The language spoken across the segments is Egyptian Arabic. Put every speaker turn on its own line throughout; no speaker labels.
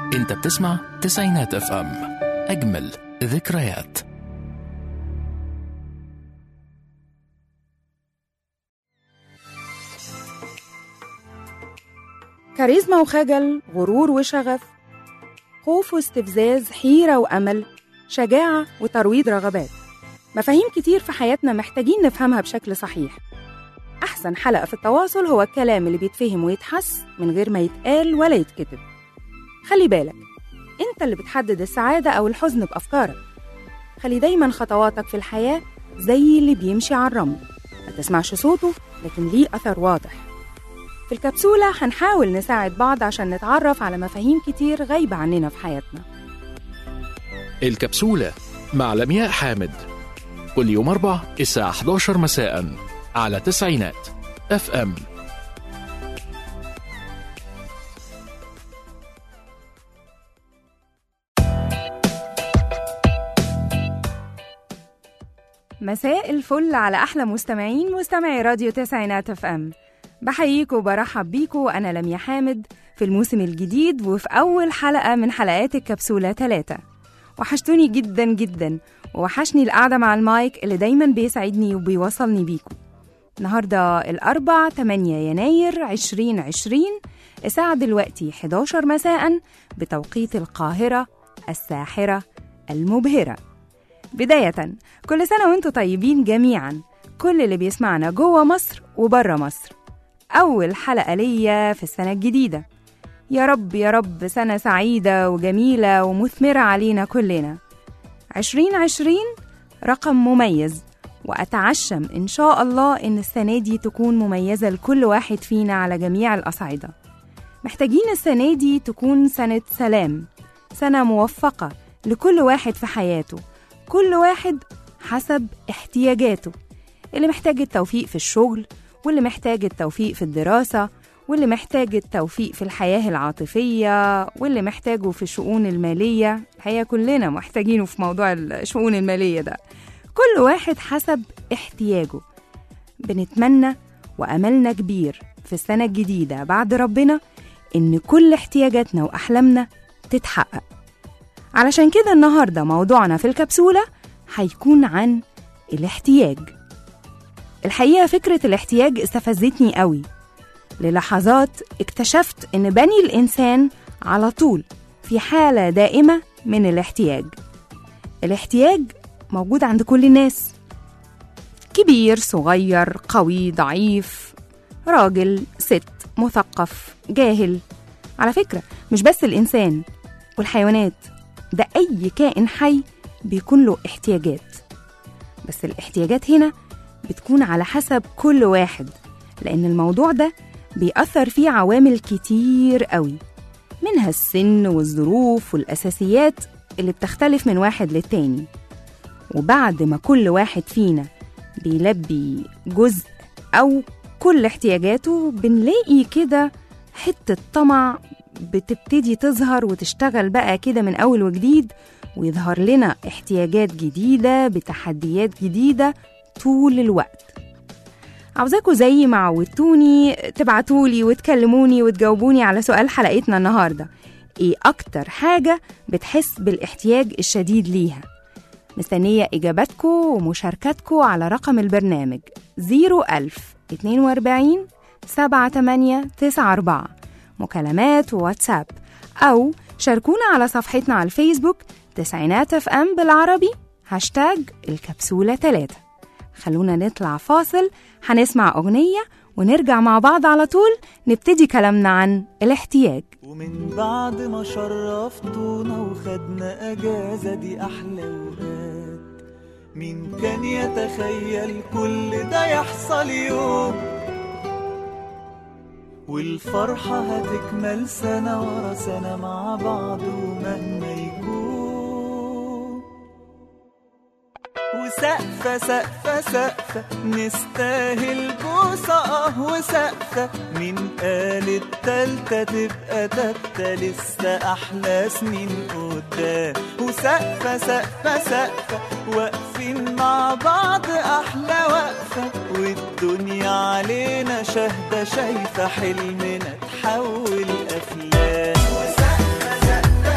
انت بتسمع تسعينات اف ام اجمل ذكريات
كاريزما وخجل غرور وشغف خوف واستفزاز حيرة وأمل شجاعة وترويض رغبات مفاهيم كتير في حياتنا محتاجين نفهمها بشكل صحيح أحسن حلقة في التواصل هو الكلام اللي بيتفهم ويتحس من غير ما يتقال ولا يتكتب خلي بالك أنت اللي بتحدد السعادة أو الحزن بأفكارك خلي دايما خطواتك في الحياة زي اللي بيمشي على الرمل ما تسمعش صوته لكن ليه أثر واضح في الكبسولة هنحاول نساعد بعض عشان نتعرف على مفاهيم كتير غايبة عننا في حياتنا
الكبسولة مع لمياء حامد كل يوم أربع الساعة 11 مساء على تسعينات اف ام
مساء الفل على أحلى مستمعين مستمعي راديو تسعينات اف ام بحييكوا وبرحب بيكوا أنا لميا حامد في الموسم الجديد وفي أول حلقة من حلقات الكبسولة 3 وحشتوني جدا جدا ووحشني القعدة مع المايك اللي دايما بيسعدني وبيوصلني بيكوا النهاردة الأربع 8 يناير 2020 الساعة دلوقتي 11 مساء بتوقيت القاهرة الساحرة المبهرة بداية كل سنة وانتم طيبين جميعا كل اللي بيسمعنا جوه مصر وبره مصر أول حلقة ليا في السنة الجديدة يا رب يا رب سنة سعيدة وجميلة ومثمرة علينا كلنا عشرين عشرين رقم مميز وأتعشم إن شاء الله إن السنة دي تكون مميزة لكل واحد فينا على جميع الأصعدة محتاجين السنة دي تكون سنة سلام سنة موفقة لكل واحد في حياته كل واحد حسب احتياجاته اللي محتاج التوفيق في الشغل واللي محتاج التوفيق في الدراسة واللي محتاج التوفيق في الحياة العاطفية واللي محتاجه في الشؤون المالية الحقيقة كلنا محتاجينه في موضوع الشؤون المالية ده كل واحد حسب احتياجه بنتمنى وأملنا كبير في السنة الجديدة بعد ربنا إن كل احتياجاتنا وأحلامنا تتحقق علشان كده النهاردة موضوعنا في الكبسولة هيكون عن الاحتياج الحقيقة فكرة الاحتياج استفزتني قوي للحظات اكتشفت إن بني الإنسان على طول في حالة دائمة من الاحتياج الاحتياج موجود عند كل الناس كبير صغير قوي ضعيف راجل ست مثقف جاهل على فكرة مش بس الإنسان والحيوانات ده أي كائن حي بيكون له احتياجات بس الاحتياجات هنا بتكون على حسب كل واحد لأن الموضوع ده بيأثر فيه عوامل كتير قوي منها السن والظروف والأساسيات اللي بتختلف من واحد للتاني وبعد ما كل واحد فينا بيلبي جزء أو كل احتياجاته بنلاقي كده حتة طمع بتبتدي تظهر وتشتغل بقى كده من أول وجديد ويظهر لنا احتياجات جديدة بتحديات جديدة طول الوقت عاوزاكوا زي ما عودتوني تبعتولي وتكلموني وتجاوبوني على سؤال حلقتنا النهاردة ايه أكتر حاجة بتحس بالاحتياج الشديد ليها مستنية إجاباتكم ومشاركاتكم على رقم البرنامج 01000 42 7894 مكالمات وواتساب أو شاركونا على صفحتنا على الفيسبوك تسعينات اف ام بالعربي هاشتاج الكبسولة 3 خلونا نطلع فاصل هنسمع أغنية ونرجع مع بعض على طول نبتدي كلامنا عن الاحتياج
ومن بعد ما شرفتونا وخدنا اجازه دي احلى اوقات مين كان يتخيل كل ده يحصل يوم والفرحة هتكمل سنة ورا سنة مع بعض ومهما يكون وسقفة سقفة سقفة نستاهل بوسة اه وسقفة مين قال التالتة تبقى تالتة لسه أحلى سنين قدام وسقفة سقفة سقفة واقفين مع بعض أحلى وقفة والدنيا علينا شاهدة شايفة حلمنا تحول أفلام وسقفة سقفة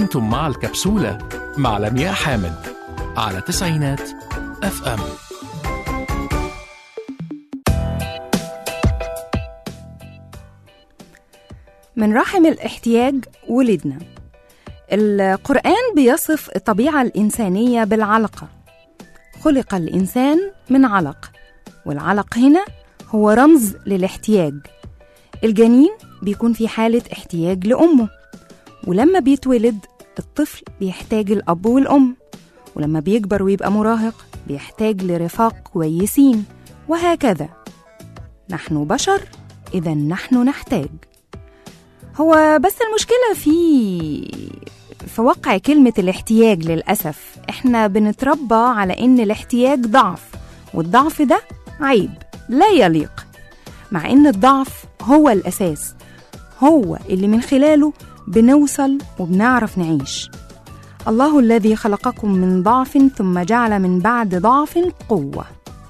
أنتم مع الكبسولة مع لمياء حامد على تسعينات اف ام
من رحم الاحتياج ولدنا القرآن بيصف الطبيعة الإنسانية بالعلقة خلق الإنسان من علق والعلق هنا هو رمز للاحتياج الجنين بيكون في حالة احتياج لأمه ولما بيتولد الطفل بيحتاج الأب والأم ولما بيكبر ويبقى مراهق بيحتاج لرفاق كويسين وهكذا نحن بشر إذا نحن نحتاج هو بس المشكلة في في واقع كلمة الاحتياج للأسف احنا بنتربى على إن الاحتياج ضعف والضعف ده عيب لا يليق مع إن الضعف هو الأساس هو اللي من خلاله بنوصل وبنعرف نعيش الله الذي خلقكم من ضعف ثم جعل من بعد ضعف قوة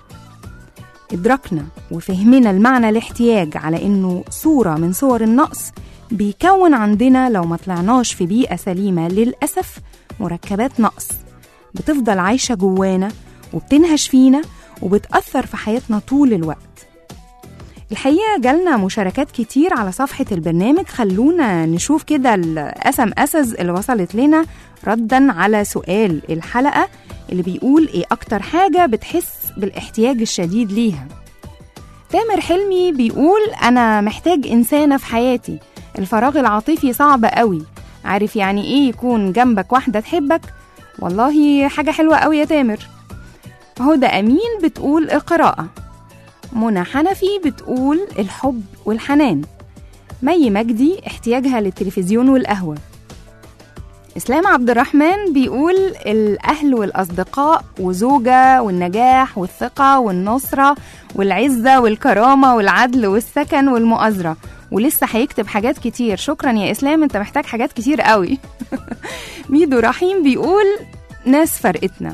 إدراكنا وفهمنا المعنى الاحتياج على إنه صورة من صور النقص بيكون عندنا لو ما طلعناش في بيئة سليمة للأسف مركبات نقص بتفضل عايشة جوانا وبتنهش فينا وبتأثر في حياتنا طول الوقت الحقيقة جالنا مشاركات كتير على صفحة البرنامج خلونا نشوف كده الأسم أسز اللي وصلت لنا ردا على سؤال الحلقة اللي بيقول إيه أكتر حاجة بتحس بالاحتياج الشديد ليها تامر حلمي بيقول أنا محتاج إنسانة في حياتي الفراغ العاطفي صعب قوي عارف يعني إيه يكون جنبك واحدة تحبك والله حاجة حلوة قوي يا تامر هدى أمين بتقول القراءة منى حنفي بتقول الحب والحنان مي مجدي احتياجها للتلفزيون والقهوة إسلام عبد الرحمن بيقول الأهل والأصدقاء وزوجة والنجاح والثقة والنصرة والعزة والكرامة والعدل والسكن والمؤازرة ولسه هيكتب حاجات كتير شكرا يا إسلام أنت محتاج حاجات كتير قوي ميدو رحيم بيقول ناس فرقتنا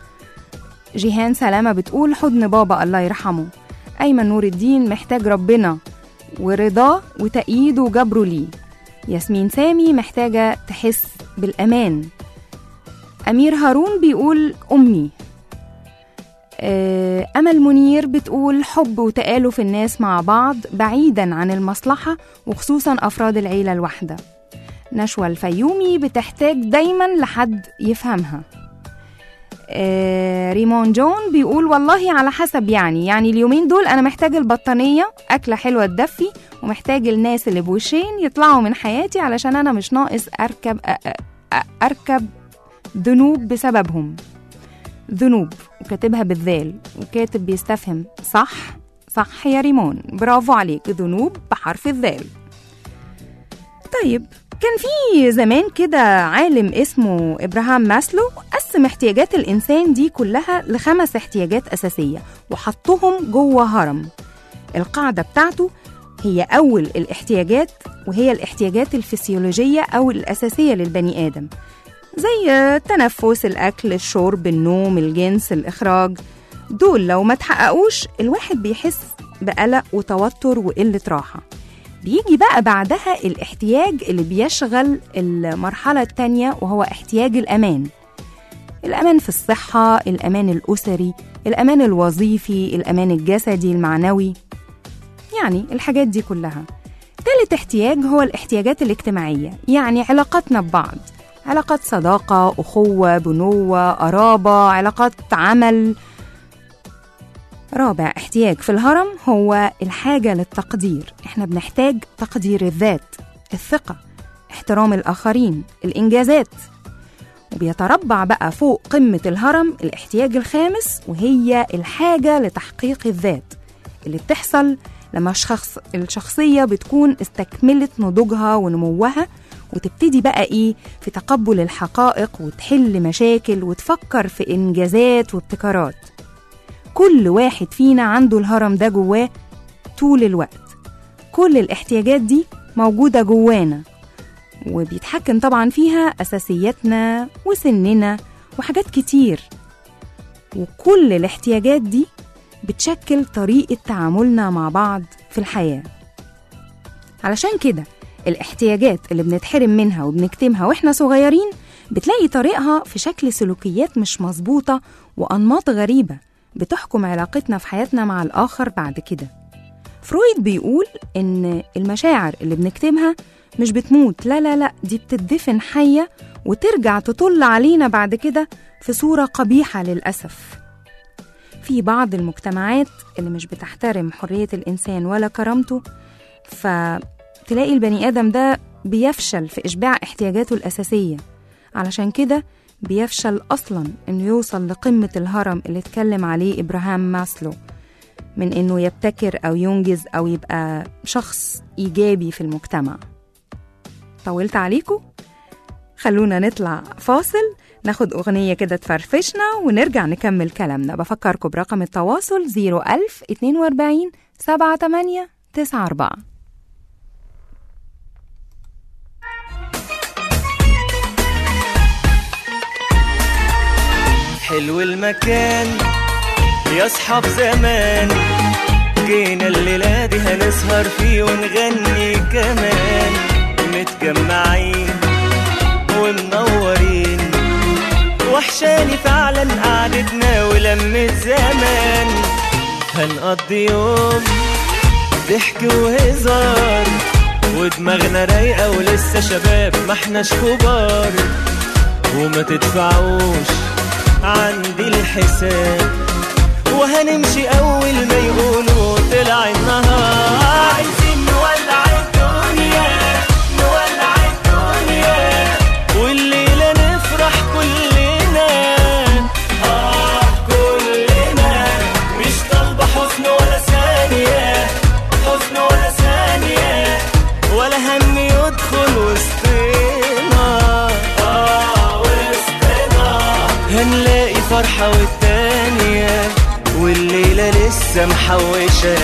جيهان سلامة بتقول حضن بابا الله يرحمه أيمن نور الدين محتاج ربنا ورضاه وتأييده وجبره ليه ياسمين سامي محتاجة تحس بالأمان أمير هارون بيقول أمي آه، أمل منير بتقول حب وتآلف الناس مع بعض بعيدا عن المصلحة وخصوصا أفراد العيلة الواحدة نشوى الفيومي بتحتاج دايما لحد يفهمها آه، ريمون جون بيقول والله على حسب يعني يعني اليومين دول انا محتاج البطانيه اكله حلوه تدفي ومحتاج الناس اللي بوشين يطلعوا من حياتي علشان انا مش ناقص اركب أ- أ- أ- اركب ذنوب بسببهم ذنوب وكاتبها بالذال وكاتب بيستفهم صح صح يا ريمون برافو عليك ذنوب بحرف الذال طيب كان في زمان كده عالم اسمه إبراهام ماسلو قسم احتياجات الإنسان دي كلها لخمس احتياجات أساسية وحطهم جوه هرم القاعدة بتاعته هي أول الاحتياجات وهي الاحتياجات الفسيولوجية أو الأساسية للبني آدم زي التنفس الأكل الشرب النوم الجنس الإخراج دول لو ما تحققوش الواحد بيحس بقلق وتوتر وقلة راحة بيجي بقى بعدها الاحتياج اللي بيشغل المرحلة التانية وهو احتياج الأمان الأمان في الصحة الأمان الأسري الأمان الوظيفي الأمان الجسدي المعنوي يعني الحاجات دي كلها تالت احتياج هو الاحتياجات الاجتماعية يعني علاقاتنا ببعض علاقات صداقة أخوة بنوة قرابة علاقات عمل رابع احتياج في الهرم هو الحاجة للتقدير احنا بنحتاج تقدير الذات الثقة احترام الآخرين الإنجازات وبيتربع بقى فوق قمة الهرم الاحتياج الخامس وهي الحاجة لتحقيق الذات اللي بتحصل لما الشخص الشخصية بتكون استكملت نضوجها ونموها وتبتدي بقى إيه في تقبل الحقائق وتحل مشاكل وتفكر في إنجازات وابتكارات كل واحد فينا عنده الهرم ده جواه طول الوقت كل الاحتياجات دي موجودة جوانا وبيتحكم طبعا فيها أساسياتنا وسننا وحاجات كتير وكل الاحتياجات دي بتشكل طريقة تعاملنا مع بعض في الحياة علشان كده الاحتياجات اللي بنتحرم منها وبنكتمها واحنا صغيرين بتلاقي طريقها في شكل سلوكيات مش مظبوطة وأنماط غريبة بتحكم علاقتنا في حياتنا مع الآخر بعد كده فرويد بيقول إن المشاعر اللي بنكتمها مش بتموت لا لا لا دي بتدفن حية وترجع تطل علينا بعد كده في صورة قبيحة للأسف في بعض المجتمعات اللي مش بتحترم حرية الإنسان ولا كرامته فتلاقي البني آدم ده بيفشل في إشباع احتياجاته الأساسية علشان كده بيفشل أصلا إنه يوصل لقمة الهرم اللي اتكلم عليه إبراهام ماسلو من إنه يبتكر أو ينجز أو يبقى شخص إيجابي في المجتمع طولت عليكم؟ خلونا نطلع فاصل ناخد أغنية كده تفرفشنا ونرجع نكمل كلامنا بفكركم برقم التواصل 01000 42 78 94
حلو المكان يا اصحاب زمان جينا الليلة دي هنسهر فيه ونغني كمان متجمعين ومنورين وحشاني فعلا قعدتنا ولمة زمان هنقضي يوم ضحك وهزار ودماغنا رايقة ولسه شباب ما احناش كبار وما تدفعوش عندي الحساب وهنمشي اول ما يقولوا طلع النهار عايزين نولع الدنيا نولع الدنيا والليلة نفرح كلنا اه كلنا مش طالبة حزن ولا ثانية حزن ولا ثانية ولا هم يدخل وسطنا اه وسطنا هنلاقي فرحة والتانية والليلة لسه محوشة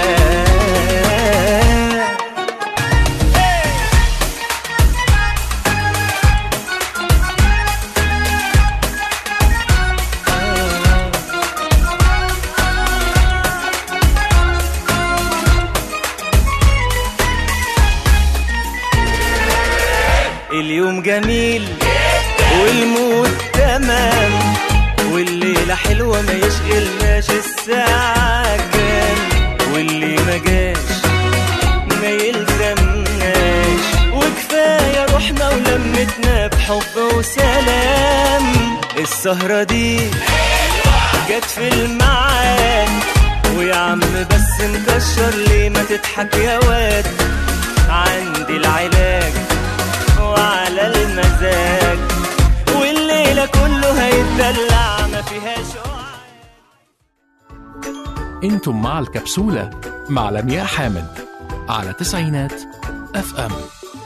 اليوم جميل والمود تمام والليلة حلوة ما يشغلناش الساعة كام واللي ما جاش ما يلزمناش وكفاية روحنا ولمتنا بحب وسلام السهرة دي جت في الميعاد ويا عم بس مكشر ليه ما تضحك يا واد عندي العلاج وعلى المزاج والليلة كله هيتدلع ما فيهاش وعد
انتم مع الكبسولة مع لمياء حامد على تسعينات اف ام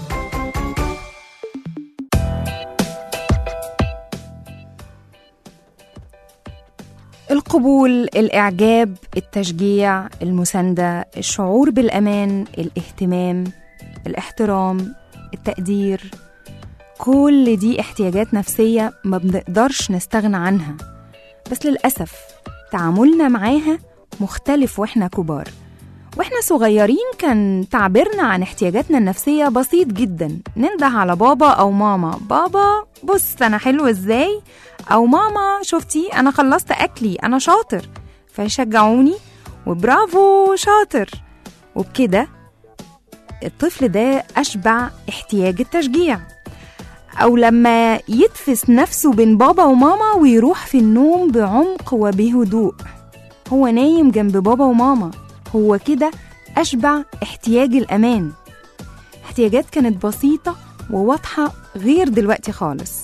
القبول الإعجاب التشجيع المساندة الشعور بالأمان الاهتمام الاحترام التقدير كل دي احتياجات نفسية ما بنقدرش نستغنى عنها بس للأسف تعاملنا معاها مختلف وإحنا كبار واحنا صغيرين كان تعبيرنا عن احتياجاتنا النفسية بسيط جدا ننده على بابا أو ماما بابا بص أنا حلو إزاي أو ماما شفتي أنا خلصت أكلي أنا شاطر فيشجعوني وبرافو شاطر وبكده الطفل ده أشبع احتياج التشجيع أو لما يتفس نفسه بين بابا وماما ويروح في النوم بعمق وبهدوء هو نايم جنب بابا وماما هو كده أشبع احتياج الأمان احتياجات كانت بسيطة وواضحة غير دلوقتي خالص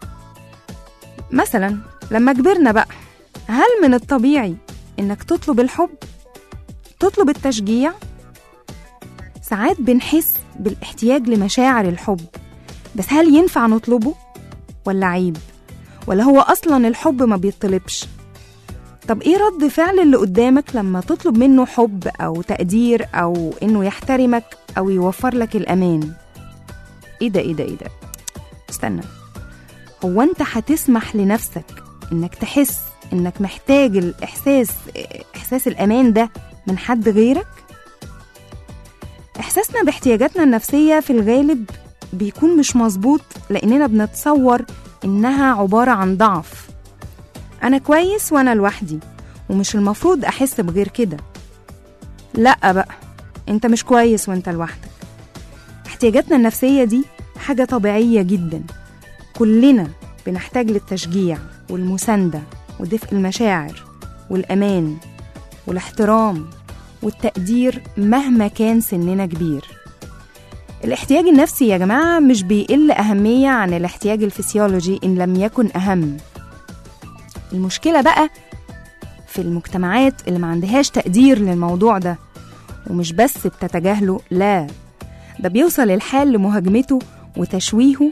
مثلا لما كبرنا بقى هل من الطبيعي إنك تطلب الحب؟ تطلب التشجيع؟ ساعات بنحس بالاحتياج لمشاعر الحب بس هل ينفع نطلبه؟ ولا عيب؟ ولا هو أصلا الحب ما بيطلبش؟ طب ايه رد فعل اللي قدامك لما تطلب منه حب او تقدير او انه يحترمك او يوفر لك الامان ايه ده ايه ده ايه ده استنى هو انت هتسمح لنفسك انك تحس انك محتاج الاحساس احساس الامان ده من حد غيرك إحساسنا باحتياجاتنا النفسية في الغالب بيكون مش مظبوط لأننا بنتصور إنها عبارة عن ضعف أنا كويس وأنا لوحدي ومش المفروض أحس بغير كده لأ بقى أنت مش كويس وأنت لوحدك احتياجاتنا النفسية دي حاجة طبيعية جدا كلنا بنحتاج للتشجيع والمساندة ودفء المشاعر والأمان والاحترام والتقدير مهما كان سننا كبير الاحتياج النفسي يا جماعة مش بيقل أهمية عن الاحتياج الفسيولوجي إن لم يكن أهم المشكلة بقى في المجتمعات اللي ما عندهاش تقدير للموضوع ده ومش بس بتتجاهله لا ده بيوصل الحال لمهاجمته وتشويهه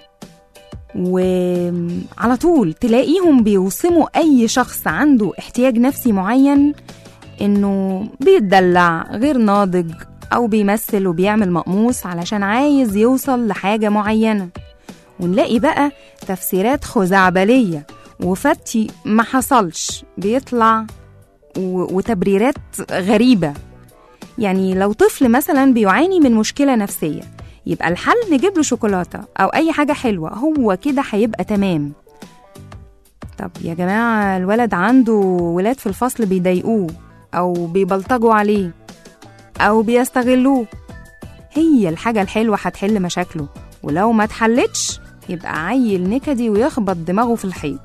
وعلى طول تلاقيهم بيوصموا أي شخص عنده احتياج نفسي معين إنه بيتدلع غير ناضج أو بيمثل وبيعمل مقموص علشان عايز يوصل لحاجة معينة ونلاقي بقى تفسيرات خزعبلية وفتي ما حصلش بيطلع و- وتبريرات غريبة يعني لو طفل مثلا بيعاني من مشكلة نفسية يبقى الحل نجيب له شوكولاتة أو أي حاجة حلوة هو كده هيبقى تمام طب يا جماعة الولد عنده ولاد في الفصل بيضايقوه أو بيبلطجوا عليه أو بيستغلوه هي الحاجة الحلوة هتحل مشاكله ولو ما اتحلتش يبقى عيل نكدي ويخبط دماغه في الحيط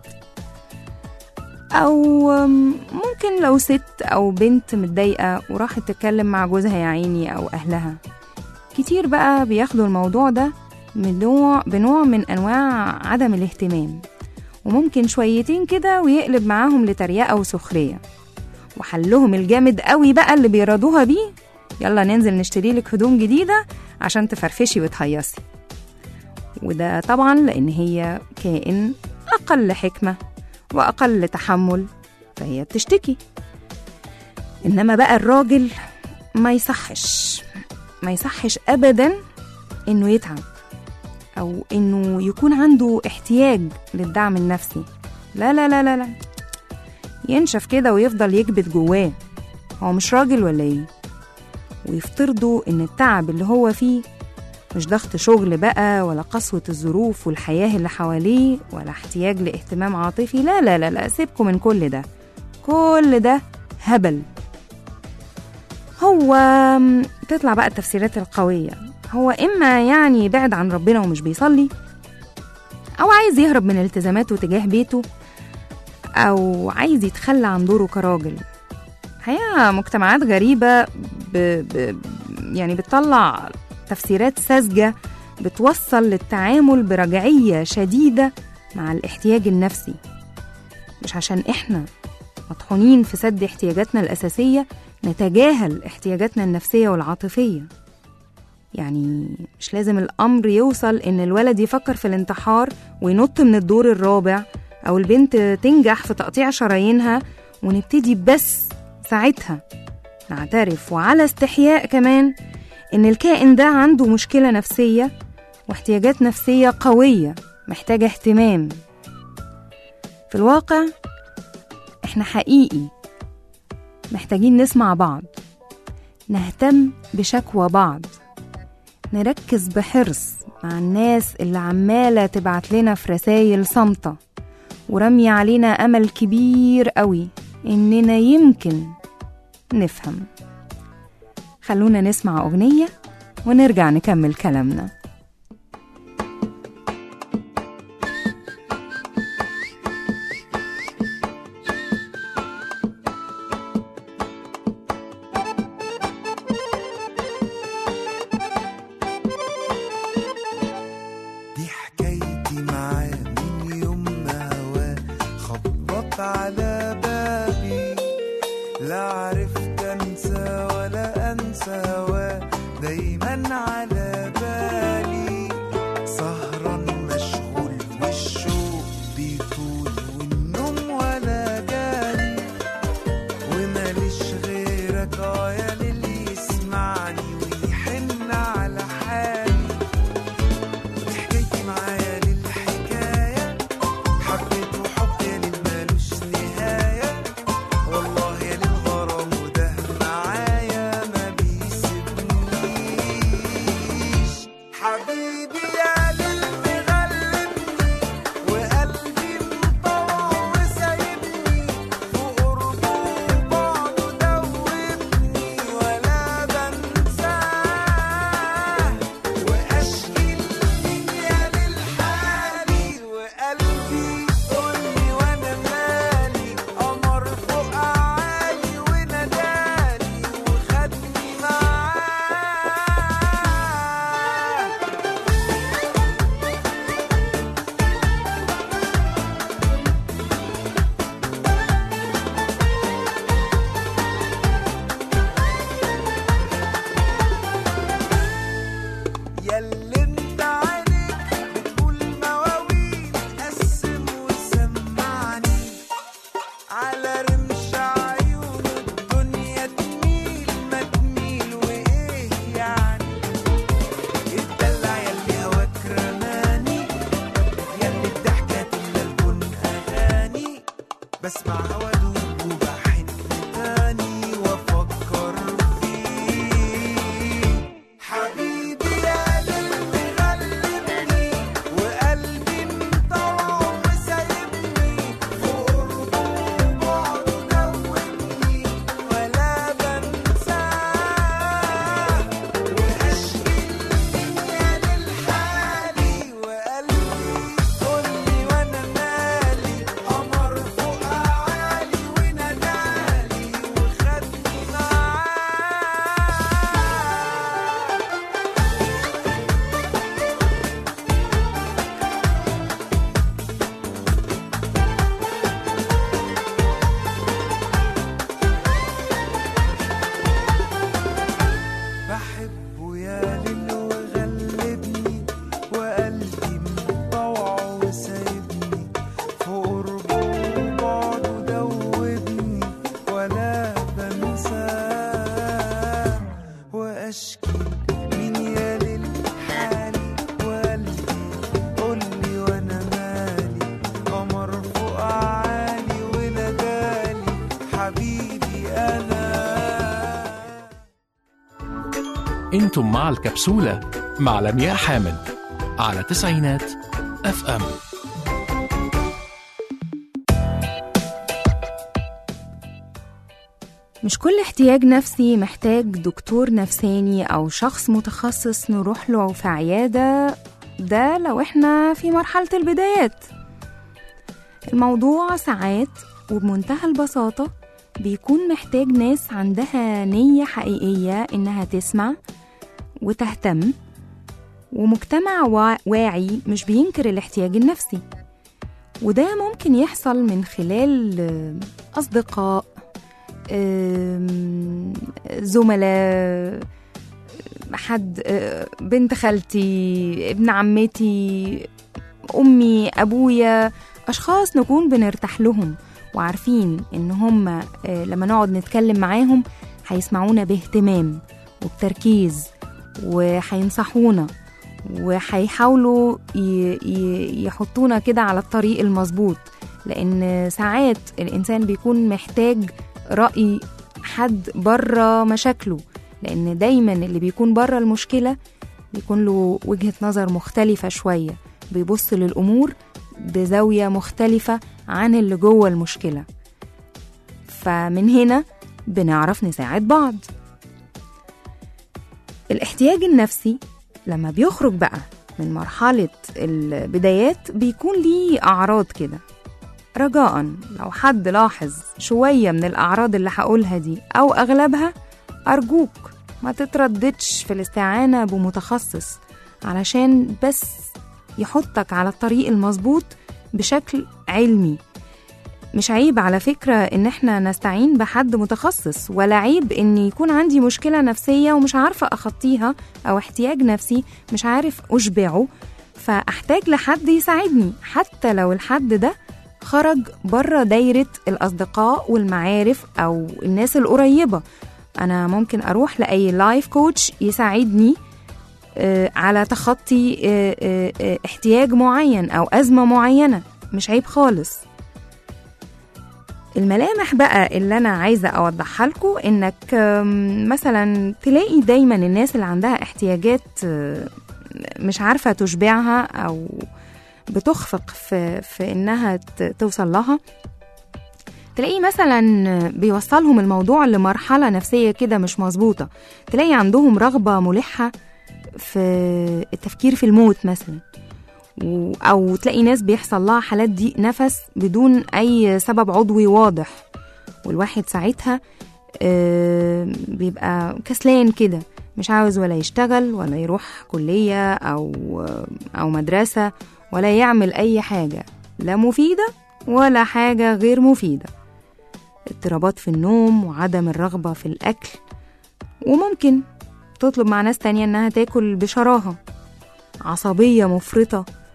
أو أم، ممكن لو ست أو بنت متضايقة وراحت تتكلم مع جوزها يا عيني أو أهلها كتير بقى بياخدوا الموضوع ده من نوع بنوع من أنواع عدم الاهتمام وممكن شويتين كده ويقلب معاهم لتريقة وسخرية وحلهم الجامد قوي بقى اللي بيرادوها بيه يلا ننزل نشتري لك هدوم جديدة عشان تفرفشي وتهيصي وده طبعا لأن هي كائن أقل حكمة وأقل تحمل فهي بتشتكي إنما بقى الراجل ما يصحش ما يصحش أبدا إنه يتعب أو إنه يكون عنده احتياج للدعم النفسي لا لا لا لا لا ينشف كده ويفضل يكبت جواه هو مش راجل ولا ايه ويفترضوا ان التعب اللي هو فيه مش ضغط شغل بقى ولا قسوة الظروف والحياة اللي حواليه ولا احتياج لاهتمام عاطفي لا لا لا لا سيبكم من كل ده كل ده هبل هو م، تطلع بقى التفسيرات القوية هو إما يعني بعد عن ربنا ومش بيصلي أو عايز يهرب من التزاماته تجاه بيته أو عايز يتخلى عن دوره كراجل الحقيقة مجتمعات غريبة ب... ب... يعني بتطلع تفسيرات ساذجة بتوصل للتعامل برجعية شديدة مع الاحتياج النفسي مش عشان إحنا مطحونين في سد احتياجاتنا الأساسية نتجاهل احتياجاتنا النفسية والعاطفية يعني مش لازم الأمر يوصل إن الولد يفكر في الانتحار وينط من الدور الرابع أو البنت تنجح في تقطيع شرايينها ونبتدي بس ساعتها نعترف وعلى استحياء كمان إن الكائن ده عنده مشكلة نفسية واحتياجات نفسية قوية محتاجة اهتمام في الواقع احنا حقيقي محتاجين نسمع بعض نهتم بشكوى بعض نركز بحرص مع الناس اللي عمالة تبعت لنا في رسايل صامتة ورمي علينا أمل كبير قوي إننا يمكن نفهم خلونا نسمع أغنية ونرجع نكمل كلامنا
دي حكايتي معاه من يوم ما هواه خبط على بابي لا عرفت انسى ولا انسى هواه دايما على بالي سهران مشغول والشوق بيطول والنوم ولا جالي وماليش غيرك اه يا للي يسمعني ويحن على حالي حكايتي معايا للحكاية حبيته حب يا ليل مالوش نهاية والله يا للغرام وده معايا ما بيسيبنيش على رمش عيونه الدنيا تميل ما تميل وايه يعني اتدلع ياللي هواك رماني ياللي الضحكة تملى البن أغاني بسمع هوا دوب وبحن تاني وأفكر فيه حبيبي يا للي غلبني وقلبي مطوع وسايبني في قربه وبعده دوبني ولا بنساه وأشكي الدنيا للحالي وقلبي قولي وأنا مالي قمر فوق عالي ونادالي وخدني معاه بحبه يا ليل وغلبني وقلبي مطوعه وسايبني في قربه وبعده دوبني ولا بنساه واشكي مين يا ليل حالي وقلبي قولي وانا مالي قمر فوق عالي ونادالي حبيبي انا
انتم مع الكبسولة مع لمياء حامد على تسعينات اف ام
مش كل احتياج نفسي محتاج دكتور نفساني أو شخص متخصص نروح له في عيادة ده لو احنا في مرحلة البدايات الموضوع ساعات وبمنتهى البساطة بيكون محتاج ناس عندها نية حقيقية إنها تسمع وتهتم ومجتمع وا- واعي مش بينكر الاحتياج النفسي وده ممكن يحصل من خلال آه، أصدقاء آم، زملاء حد آه، بنت خالتي ابن عمتي أمي أبويا أشخاص نكون بنرتاح لهم وعارفين إن هم آه، لما نقعد نتكلم معاهم هيسمعونا باهتمام وبتركيز وهينصحونا وهيحاولوا ي- ي- يحطونا كده على الطريق المظبوط لأن ساعات الإنسان بيكون محتاج رأي حد بره مشاكله لأن دايما اللي بيكون بره المشكلة بيكون له وجهة نظر مختلفة شوية بيبص للأمور بزاوية مختلفة عن اللي جوه المشكلة فمن هنا بنعرف نساعد بعض الاحتياج النفسي لما بيخرج بقى من مرحلة البدايات بيكون ليه أعراض كده رجاء لو حد لاحظ شوية من الأعراض اللي هقولها دي أو أغلبها أرجوك ما تترددش في الاستعانة بمتخصص علشان بس يحطك على الطريق المظبوط بشكل علمي مش عيب على فكرة إن إحنا نستعين بحد متخصص ولا عيب إن يكون عندي مشكلة نفسية ومش عارفة أخطيها أو احتياج نفسي مش عارف أشبعه فأحتاج لحد يساعدني حتى لو الحد ده خرج بره دايرة الأصدقاء والمعارف أو الناس القريبة أنا ممكن أروح لأي لايف كوتش يساعدني آه، على تخطي آه، آه، آه، احتياج معين أو أزمة معينة مش عيب خالص الملامح بقى اللي أنا عايزة أوضحها لكم إنك آم، مثلا تلاقي دايما الناس اللي عندها احتياجات آه، مش عارفة تشبعها أو بتخفق في, في إنها ت- توصل لها تلاقي مثلا بيوصلهم الموضوع لمرحلة نفسية كده مش مظبوطة تلاقي عندهم رغبة ملحة في التفكير في الموت مثلا و- أو تلاقي ناس بيحصل لها حالات ضيق نفس بدون أي سبب عضوي واضح والواحد ساعتها آه، بيبقى كسلان كده مش عاوز ولا يشتغل ولا يروح كلية أو أو مدرسة ولا يعمل أي حاجة لا مفيدة ولا حاجة غير مفيدة اضطرابات في النوم وعدم الرغبة في الأكل وممكن تطلب مع ناس تانية إنها تاكل بشراهة عصبية مفرطة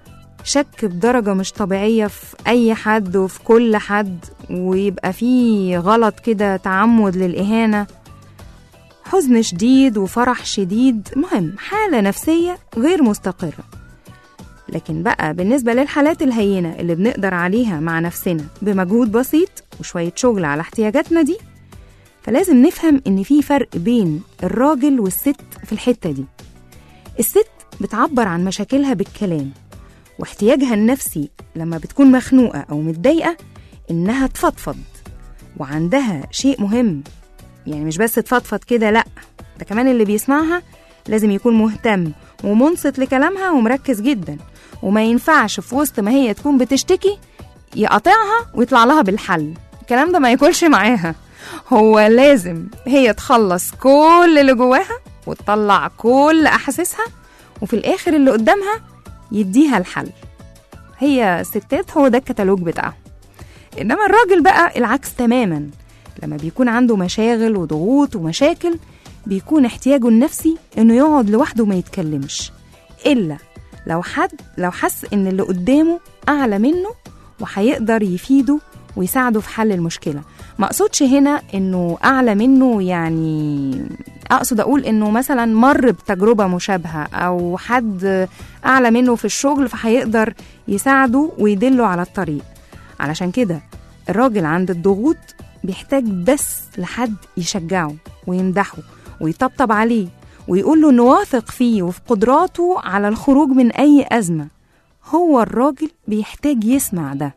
شك بدرجة مش طبيعية في أي حد وفي كل حد ويبقى فيه غلط كده تعمد للإهانة حزن شديد وفرح شديد مهم حالة نفسية غير مستقرة لكن بقى بالنسبة للحالات الهينة اللي بنقدر عليها مع نفسنا بمجهود بسيط وشوية شغل على احتياجاتنا دي فلازم نفهم إن في فرق بين الراجل والست في الحتة دي الست بتعبر عن مشاكلها بالكلام واحتياجها النفسي لما بتكون مخنوقة أو متضايقة إنها تفضفض وعندها شيء مهم يعني مش بس تفضفض كده لأ ده كمان اللي بيسمعها لازم يكون مهتم ومنصت لكلامها ومركز جدا وما ينفعش في وسط ما هي تكون بتشتكي يقاطعها ويطلع لها بالحل الكلام ده ما ياكلش معاها هو لازم هي تخلص كل اللي جواها وتطلع كل أحاسيسها وفي الآخر اللي قدامها يديها الحل هي الستات هو ده الكتالوج بتاعهم إنما الراجل بقى العكس تماما لما بيكون عنده مشاغل وضغوط ومشاكل بيكون احتياجه النفسي إنه يقعد لوحده وما يتكلمش إلا لو حد لو حس إن اللي قدامه أعلى منه وهيقدر يفيده ويساعده في حل المشكلة ما أقصدش هنا إنه أعلى منه يعني أقصد أقول إنه مثلا مر بتجربة مشابهة أو حد أعلى منه في الشغل فهيقدر يساعده ويدله على الطريق علشان كده الراجل عند الضغوط بيحتاج بس لحد يشجعه ويمدحه ويطبطب عليه ويقول له إنه واثق فيه وفي قدراته على الخروج من أي أزمة هو الراجل بيحتاج يسمع ده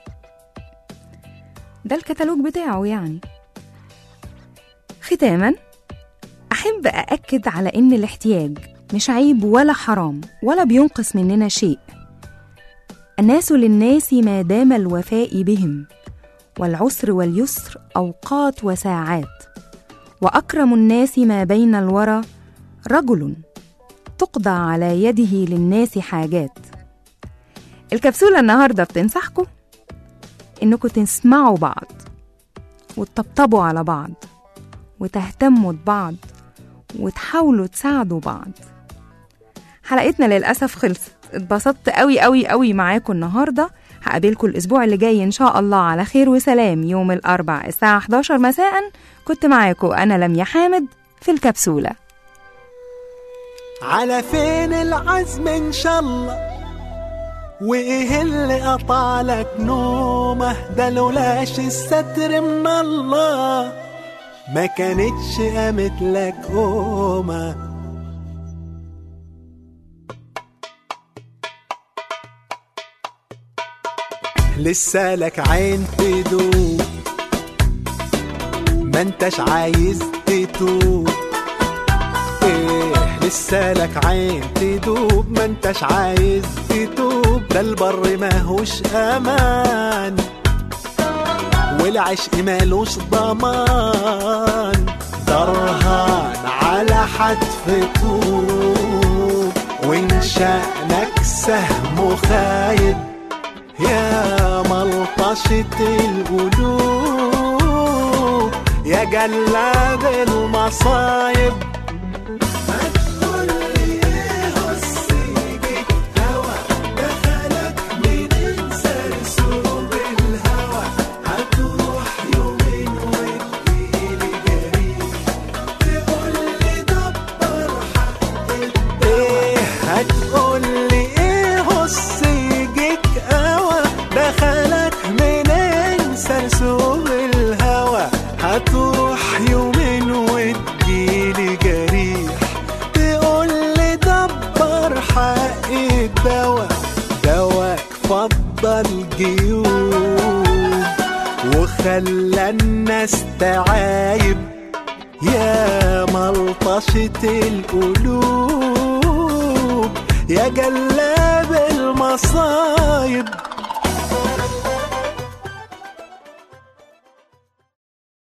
ده الكتالوج بتاعه يعني ختاما أحب أأكد على إن الاحتياج مش عيب ولا حرام ولا بينقص مننا شيء الناس للناس ما دام الوفاء بهم والعسر واليسر أوقات وساعات وأكرم الناس ما بين الورى رجل تقضى على يده للناس حاجات الكبسولة النهاردة بتنصحكم إنكم تسمعوا بعض وتطبطبوا على بعض وتهتموا ببعض وتحاولوا تساعدوا بعض حلقتنا للأسف خلصت اتبسطت قوي قوي قوي معاكم النهاردة هقابلكم الأسبوع اللي جاي إن شاء الله على خير وسلام يوم الأربع الساعة 11 مساء كنت معاكم أنا لميا حامد في الكبسولة
على فين العزم ان شاء الله وايه اللي قطع لك نومه ده لولاش الستر من الله ما كانتش قامت لك قومه لسه لك عين تدوب ما انتش عايز تتوب ايه لسه لك عين تدوب ما انتش عايز تتوب ده البر ماهوش امان والعشق مالوش ضمان درهان على حتف طوب وان شأنك سهم خايب يا ملطشة القلوب يا جلاد المصايب ايه هتقولي ايه هص يجيك قوى دخلك منين سرسوب الهوى هتروح يومين وتجيلي جريح تقولي دبر حق الدوا دواك فضل جيوب وخلى الناس تعايب يا ملطشة القلوب يا جلاب المصايب